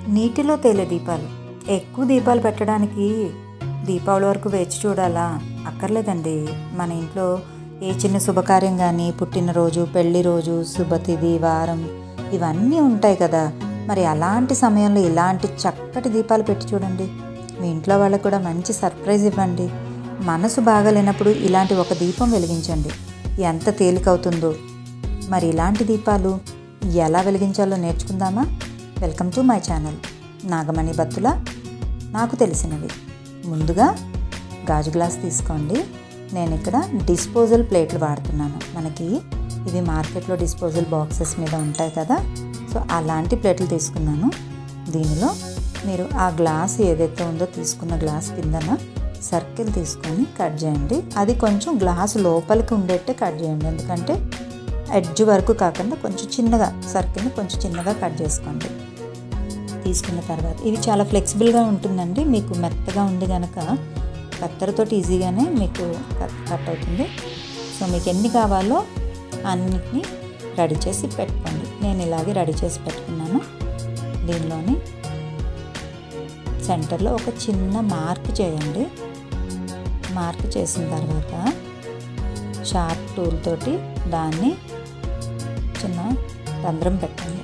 నీటిలో తేలే దీపాలు ఎక్కువ దీపాలు పెట్టడానికి దీపావళి వరకు వేచి చూడాలా అక్కర్లేదండి మన ఇంట్లో ఏ చిన్న శుభకార్యం కానీ పుట్టినరోజు పెళ్లి రోజు శుభతిథి వారం ఇవన్నీ ఉంటాయి కదా మరి అలాంటి సమయంలో ఇలాంటి చక్కటి దీపాలు పెట్టి చూడండి మీ ఇంట్లో వాళ్ళకు కూడా మంచి సర్ప్రైజ్ ఇవ్వండి మనసు బాగాలేనప్పుడు ఇలాంటి ఒక దీపం వెలిగించండి ఎంత తేలికవుతుందో మరి ఇలాంటి దీపాలు ఎలా వెలిగించాలో నేర్చుకుందామా welcome to my channel Nagamani Battula నాకు తెలిసినవి ముందుగా గాజు గ్లాస్ తీసుకోండి నేను ఇక్కడ డిస్పోజల్ ప్లేట్లు వాడుతున్నాను మనకి ఇవి మార్కెట్లో డిస్పోజల్ బాక్సెస్ మీద ఉంటాయి కదా సో అలాంటి ప్లేట్లు తీసుకున్నాను దీనిలో మీరు ఆ గ్లాస్ ఏదైతే ఉందో తీసుకున్న గ్లాస్ కిందన సర్కిల్ తీసుకొని కట్ చేయండి అది కొంచెం గ్లాస్ లోపలికి ఉండేట్టే కట్ చేయండి ఎందుకంటే ఎడ్జ్ వరకు కాకుండా కొంచెం చిన్నగా సర్కిల్ని కొంచెం చిన్నగా కట్ చేసుకోండి తీసుకున్న తర్వాత ఇది చాలా ఫ్లెక్సిబుల్గా ఉంటుందండి మీకు మెత్తగా ఉంది కనుక కత్తెరతోటి ఈజీగానే మీకు కట్ కట్ అవుతుంది సో మీకు ఎన్ని కావాలో అన్నిటిని రెడీ చేసి పెట్టుకోండి నేను ఇలాగే రెడీ చేసి పెట్టుకున్నాను దీనిలోని సెంటర్లో ఒక చిన్న మార్క్ చేయండి మార్క్ చేసిన తర్వాత షార్ప్ టూల్ తోటి దాన్ని చిన్న రంధ్రం పెట్టండి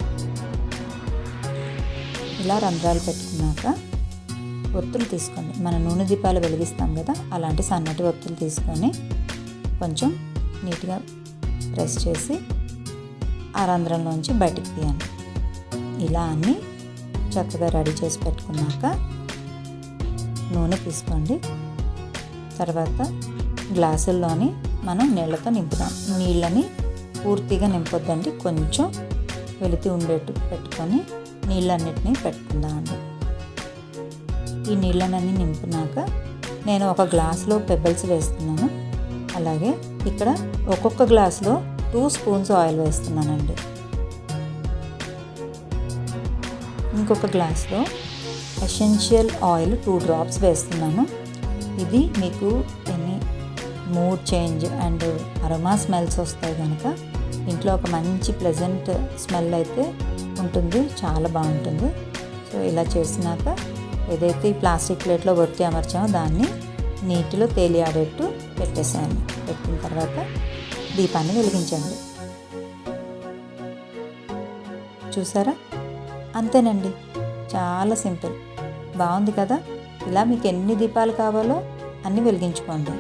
ఇలా రంధ్రాలు పెట్టుకున్నాక ఒత్తులు తీసుకోండి మన నూనె దీపాలు వెలిగిస్తాం కదా అలాంటి సన్నటి ఒత్తులు తీసుకొని కొంచెం నీట్గా ప్రెస్ చేసి ఆ రంధ్రంలోంచి బయటికి తీయండి ఇలా అన్నీ చక్కగా రెడీ చేసి పెట్టుకున్నాక నూనె తీసుకోండి తర్వాత గ్లాసుల్లోని మనం నీళ్ళతో నింపుదాం నీళ్ళని పూర్తిగా నింపొద్దండి కొంచెం వెలితి ఉండేట్టు పెట్టుకొని నీళ్ళన్నిటినీ పెట్టుకుందామండి ఈ నీళ్ళనన్నీ నింపినాక నేను ఒక గ్లాసులో పెబ్బల్స్ వేస్తున్నాను అలాగే ఇక్కడ ఒక్కొక్క గ్లాసులో టూ స్పూన్స్ ఆయిల్ వేస్తున్నానండి ఇంకొక గ్లాస్లో ఎసెన్షియల్ ఆయిల్ టూ డ్రాప్స్ వేస్తున్నాను ఇది మీకు any mood change and aroma smells వస్తాయి కనుక ఇంట్లో ఒక మంచి ప్లెజెంట్ స్మెల్ అయితే ఉంటుంది చాలా బాగుంటుంది సో ఇలా చేసినాక ఏదైతే ఈ ప్లాస్టిక్ ప్లేట్లో ఒత్తి అమర్చామో దాన్ని నీటిలో తేలియాడేట్టు పెట్టేసాను పెట్టిన తర్వాత దీపాన్ని వెలిగించండి చూసారా అంతేనండి చాలా సింపుల్ బాగుంది కదా ఇలా మీకు ఎన్ని దీపాలు కావాలో అన్నీ వెలిగించుకోండి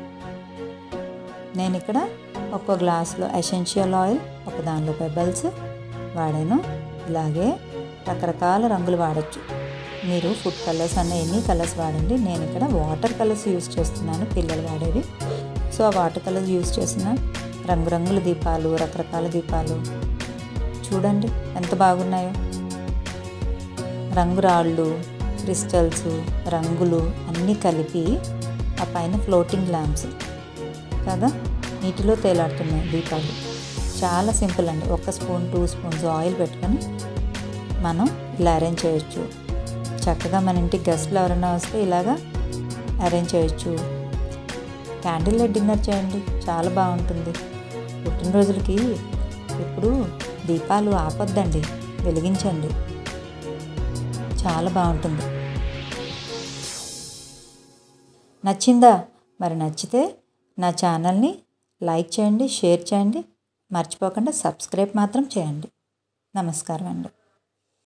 నేను ఇక్కడ ఒక్కో గ్లాసులో ఎసెన్షియల్ ఆయిల్ ఒక దానిలో పెబల్స్ వాడాను ఇలాగే రకరకాల రంగులు వాడచ్చు మీరు ఫుడ్ కలర్స్ అన్న ఎన్ని కలర్స్ వాడండి నేను ఇక్కడ వాటర్ కలర్స్ యూస్ చేస్తున్నాను పిల్లలు వాడేవి సో ఆ వాటర్ కలర్స్ యూస్ చేసిన రంగురంగుల దీపాలు రకరకాల దీపాలు చూడండి ఎంత బాగున్నాయో రంగురాళ్ళు క్రిస్టల్స్ రంగులు అన్నీ కలిపి ఆ పైన ఫ్లోటింగ్ ల్యాంప్స్ కదా నీటిలో తేలాడుతున్నాయి దీపాలు చాలా సింపుల్ అండి ఒక స్పూన్ టూ స్పూన్స్ ఆయిల్ పెట్టుకొని మనం ఇలా అరేంజ్ చేయొచ్చు చక్కగా మన ఇంటికి గెస్ట్లు ఎవరైనా వస్తే ఇలాగా అరేంజ్ చేయొచ్చు క్యాండిల్ లైట్ డిన్నర్ చేయండి చాలా బాగుంటుంది పుట్టినరోజులకి ఇప్పుడు దీపాలు ఆపొద్దండి వెలిగించండి చాలా బాగుంటుంది నచ్చిందా మరి నచ్చితే నా ఛానల్ని లైక్ చేయండి షేర్ చేయండి మర్చిపోకుండా సబ్స్క్రైబ్ మాత్రం చేయండి నమస్కారం అండి